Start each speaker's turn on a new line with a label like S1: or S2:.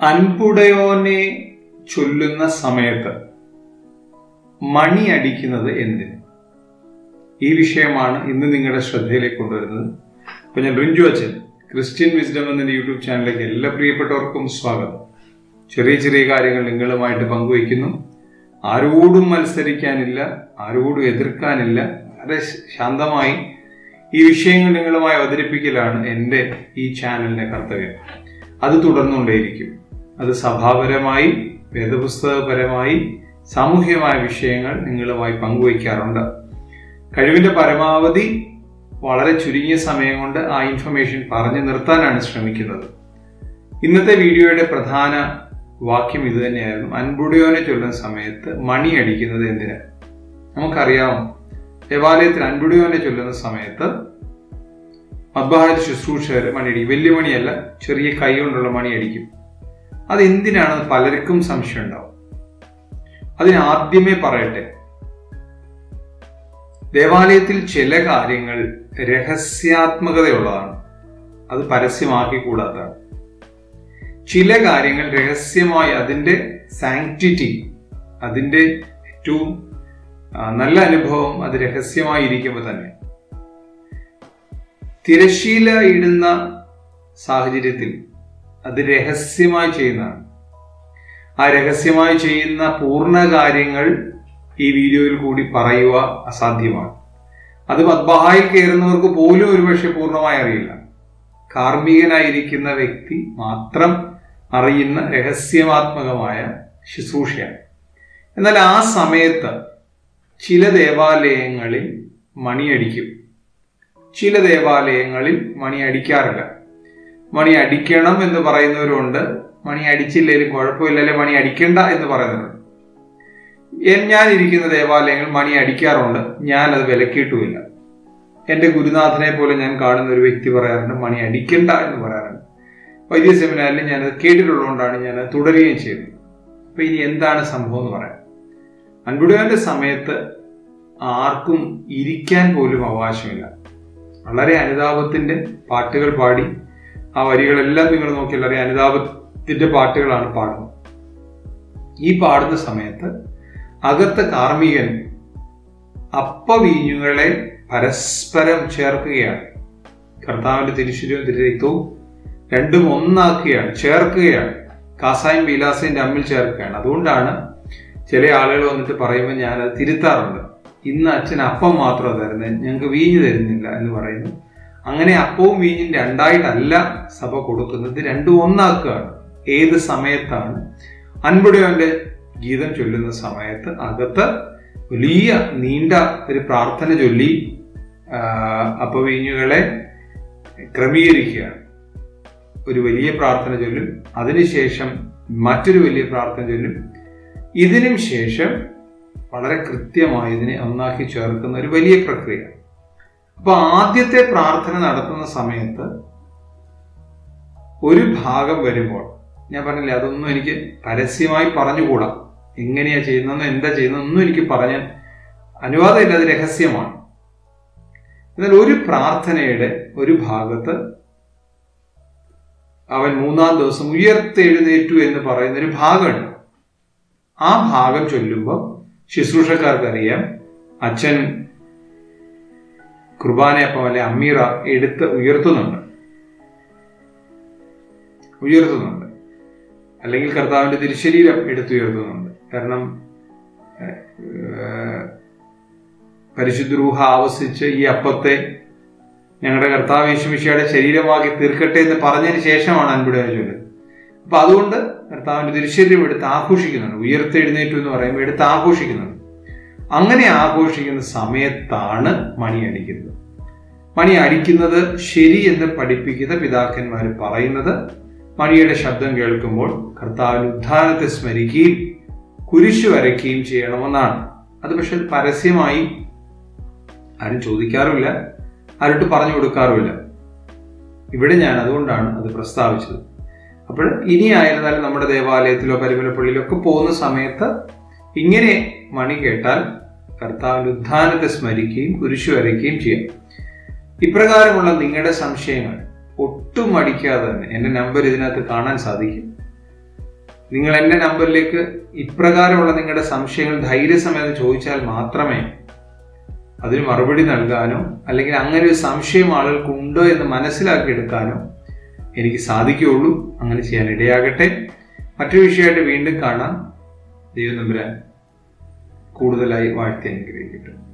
S1: അൻപുടയോനെ ചൊല്ലുന്ന സമയത്ത് മണി അടിക്കുന്നത് എന്തിന് ഈ വിഷയമാണ് ഇന്ന് നിങ്ങളുടെ ശ്രദ്ധയിലേക്ക് കൊണ്ടുവരുന്നത് അപ്പൊ ഞാൻ റിഞ്ചു അച്ഛൻ ക്രിസ്ത്യൻ വിസ്ഡം എന്ന യൂട്യൂബ് ചാനലിലേക്ക് എല്ലാ പ്രിയപ്പെട്ടവർക്കും സ്വാഗതം ചെറിയ ചെറിയ കാര്യങ്ങൾ നിങ്ങളുമായിട്ട് പങ്കുവയ്ക്കുന്നു ആരോടും മത്സരിക്കാനില്ല ആരോടും എതിർക്കാനില്ല വളരെ ശാന്തമായി ഈ വിഷയങ്ങൾ നിങ്ങളുമായി അവതരിപ്പിക്കലാണ് എൻ്റെ ഈ ചാനലിന്റെ കർത്തവ്യം അത് തുടർന്നുകൊണ്ടേയിരിക്കും അത് സഭാപരമായി വേദപുസ്തകപരമായി സാമൂഹ്യമായ വിഷയങ്ങൾ നിങ്ങളുമായി പങ്കുവയ്ക്കാറുണ്ട് കഴിവിന്റെ പരമാവധി വളരെ ചുരുങ്ങിയ സമയം കൊണ്ട് ആ ഇൻഫർമേഷൻ പറഞ്ഞു നിർത്താനാണ് ശ്രമിക്കുന്നത് ഇന്നത്തെ വീഡിയോയുടെ പ്രധാന വാക്യം ഇത് തന്നെയായിരുന്നു അൻപുടിയോനെ ചൊല്ലുന്ന സമയത്ത് മണി അടിക്കുന്നത് എന്തിന് നമുക്കറിയാം ദേവാലയത്തിൽ അൻപുടിയോനെ ചൊല്ലുന്ന സമയത്ത് മദ്ബാഹ ശുശ്രൂഷകർ മണിയടിക്കും വലിയ മണിയല്ല ചെറിയ കൈ കൊണ്ടുള്ള മണി അടിക്കും അത് എന്തിനാണെന്ന് പലർക്കും സംശയം ഉണ്ടാവും അതിന് ആദ്യമേ പറയട്ടെ ദേവാലയത്തിൽ ചില കാര്യങ്ങൾ രഹസ്യാത്മകതയുള്ളതാണ് അത് പരസ്യമാക്കി കൂടാത്തതാണ് ചില കാര്യങ്ങൾ രഹസ്യമായി അതിന്റെ സാങ്ക്ടിറ്റി അതിന്റെ ഏറ്റവും നല്ല അനുഭവം അത് രഹസ്യമായി ഇരിക്കുമ്പോൾ തന്നെ തിരശീല ഇടുന്ന സാഹചര്യത്തിൽ അത് രഹസ്യമായി ചെയ്യുന്നതാണ് ആ രഹസ്യമായി ചെയ്യുന്ന പൂർണ്ണ കാര്യങ്ങൾ ഈ വീഡിയോയിൽ കൂടി പറയുക അസാധ്യമാണ് അത് മദ്ബഹായിൽ കയറുന്നവർക്ക് പോലും ഒരുപക്ഷെ പൂർണ്ണമായി അറിയില്ല കാർമ്മികനായിരിക്കുന്ന വ്യക്തി മാത്രം അറിയുന്ന രഹസ്യമാത്മകമായ ശുശ്രൂഷയാണ് എന്നാൽ ആ സമയത്ത് ചില ദേവാലയങ്ങളിൽ മണിയടിക്കും ചില ദേവാലയങ്ങളിൽ മണി അടിക്കാറില്ല മണി അടിക്കണം എന്ന് പറയുന്നവരുണ്ട് മണി അടിച്ചില്ലെങ്കിലും കുഴപ്പമില്ലല്ലേ മണി അടിക്കണ്ട എന്ന് പറയുന്നവരുണ്ട് ഞാൻ ഇരിക്കുന്ന ദേവാലയങ്ങൾ മണി അടിക്കാറുണ്ട് ഞാൻ അത് വിലക്കിയിട്ടുമില്ല എന്റെ ഗുരുനാഥനെ പോലെ ഞാൻ കാണുന്ന ഒരു വ്യക്തി പറയാറുണ്ട് മണി അടിക്കണ്ട എന്ന് പറയാറുണ്ട് വൈദ്യ സെമിനാറിൽ ഞാനത് കേട്ടിട്ടുള്ളതുകൊണ്ടാണ് ഞാൻ അത് തുടരുകയും ചെയ്യുന്നത് അപ്പൊ ഇനി എന്താണ് സംഭവം എന്ന് പറയാം അൻപുടുവാന്റെ സമയത്ത് ആർക്കും ഇരിക്കാൻ പോലും അവകാശമില്ല വളരെ അനുതാപത്തിന്റെ പാട്ടുകൾ പാടി ആ വരികളെല്ലാം നിങ്ങൾ നോക്കിയാൽ അറിയാം അനുതാപത്തിന്റെ പാട്ടുകളാണ് പാടുന്നത് ഈ പാടുന്ന സമയത്ത് അകത്ത് കാർമ്മികൻ അപ്പവീഞ്ഞുകളെ പരസ്പരം ചേർക്കുകയാണ് കർത്താവിന്റെ തിരുശുര്യവും തിരുരക്തവും രണ്ടും ഒന്നാക്കുകയാണ് ചേർക്കുകയാണ് കാസായും ബീലാസയും തമ്മിൽ ചേർക്കുകയാണ് അതുകൊണ്ടാണ് ചില ആളുകൾ വന്നിട്ട് പറയുമ്പോൾ ഞാൻ അത് തിരുത്താറുണ്ട് ഇന്ന് അച്ഛൻ അപ്പം മാത്രമാണ് തരുന്നത് ഞങ്ങൾക്ക് വീഞ്ഞ് തരുന്നില്ല എന്ന് പറയുന്നു അങ്ങനെ അപ്പവും വീഞ്ഞും രണ്ടായിട്ടല്ല സഭ കൊടുക്കുന്നത് രണ്ടും ഒന്നാക്കുകയാണ് ഏത് സമയത്താണ് അൻപുടയോന്റെ ഗീതം ചൊല്ലുന്ന സമയത്ത് അകത്ത് വലിയ നീണ്ട ഒരു പ്രാർത്ഥന ചൊല്ലി അപ്പവീഞ്ഞുകളെ ക്രമീകരിക്കുകയാണ് ഒരു വലിയ പ്രാർത്ഥന ചൊല്ലും അതിനുശേഷം മറ്റൊരു വലിയ പ്രാർത്ഥന ചൊല്ലും ഇതിനും ശേഷം വളരെ കൃത്യമായി ഇതിനെ ഒന്നാക്കി ചേർക്കുന്ന ഒരു വലിയ പ്രക്രിയ അപ്പൊ ആദ്യത്തെ പ്രാർത്ഥന നടത്തുന്ന സമയത്ത് ഒരു ഭാഗം വരുമ്പോൾ ഞാൻ പറഞ്ഞില്ലേ അതൊന്നും എനിക്ക് പരസ്യമായി പറഞ്ഞുകൂടാ എങ്ങനെയാ ചെയ്യുന്നതെന്നോ എന്താ ചെയ്യുന്നതെന്നൊന്നും എനിക്ക് പറഞ്ഞാൽ അനുവാദമില്ല അത് രഹസ്യമാണ് എന്നാൽ ഒരു പ്രാർത്ഥനയുടെ ഒരു ഭാഗത്ത് അവൻ മൂന്നാം ദിവസം ഉയർത്തെഴുന്നേറ്റു എന്ന് പറയുന്ന ഒരു ഭാഗമുണ്ട് ആ ഭാഗം ചൊല്ലുമ്പോൾ ശുശ്രൂഷക്കാർക്കറിയാം അച്ഛൻ കുർബാനയപ്പം അല്ലെ അമ്മീറ എടുത്ത് ഉയർത്തുന്നുണ്ട് ഉയർത്തുന്നുണ്ട് അല്ലെങ്കിൽ കർത്താവിന്റെ തിരുശരീരം എടുത്തുയർത്തുന്നുണ്ട് കാരണം പരിശുദ്ധ രൂഹ ആവസിച്ച് ഈ അപ്പത്തെ ഞങ്ങളുടെ കർത്താവ് യേശുമിഷിയുടെ ശരീരമാക്കി തീർക്കട്ടെ എന്ന് പറഞ്ഞതിന് ശേഷമാണ് അൻപുട ചൊല്ലുന്നത് അപ്പൊ അതുകൊണ്ട് കർത്താവിന്റെ തിരുശരീരം എടുത്ത് ആഘോഷിക്കുന്നുണ്ട് ഉയർത്തെഴുന്നേറ്റു എന്ന് പറയുമ്പോൾ എടുത്ത് ആഘോഷിക്കുന്നുണ്ട് അങ്ങനെ ആഘോഷിക്കുന്ന സമയത്താണ് മണി അടിക്കുന്നത് മണി അടിക്കുന്നത് ശരി എന്ന് പഠിപ്പിക്കുന്ന പിതാക്കന്മാർ പറയുന്നത് മണിയുടെ ശബ്ദം കേൾക്കുമ്പോൾ കർത്താവിന് ഉദ്ധാനത്തെ സ്മരിക്കുകയും കുരിശു വരയ്ക്കുകയും ചെയ്യണമെന്നാണ് അത് പക്ഷെ പരസ്യമായി ആരും ചോദിക്കാറുമില്ല ആരോട്ട് പറഞ്ഞു കൊടുക്കാറുമില്ല ഇവിടെ ഞാൻ അതുകൊണ്ടാണ് അത് പ്രസ്താവിച്ചത് അപ്പോൾ ഇനി ആയിരുന്നാലും നമ്മുടെ ദേവാലയത്തിലോ പരിമലപ്പള്ളിയിലോ ഒക്കെ പോകുന്ന സമയത്ത് ഇങ്ങനെ മണി കേട്ടാൽ കർത്താവിന്റെ ഉദ്ധാനത്തെ സ്മരിക്കുകയും കുരിശു വരയ്ക്കുകയും ചെയ്യാം ഇപ്രകാരമുള്ള നിങ്ങളുടെ സംശയങ്ങൾ ഒട്ടും മടിക്കാതെ തന്നെ എൻ്റെ നമ്പർ ഇതിനകത്ത് കാണാൻ സാധിക്കും നിങ്ങൾ എൻ്റെ നമ്പറിലേക്ക് ഇപ്രകാരമുള്ള നിങ്ങളുടെ സംശയങ്ങൾ ധൈര്യസമേതം ചോദിച്ചാൽ മാത്രമേ അതിന് മറുപടി നൽകാനോ അല്ലെങ്കിൽ അങ്ങനെ ഒരു സംശയം ആളുകൾക്ക് ഉണ്ടോ എന്ന് മനസ്സിലാക്കിയെടുക്കാനോ എനിക്ക് സാധിക്കുകയുള്ളൂ അങ്ങനെ ചെയ്യാൻ ഇടയാകട്ടെ മറ്റൊരു വിഷയമായിട്ട് വീണ്ടും കാണാം ദൈവം നമ്പുരാൻ കൂടുതലായി വാഴ്ത്തി അനുഗ്രഹിക്കട്ടെ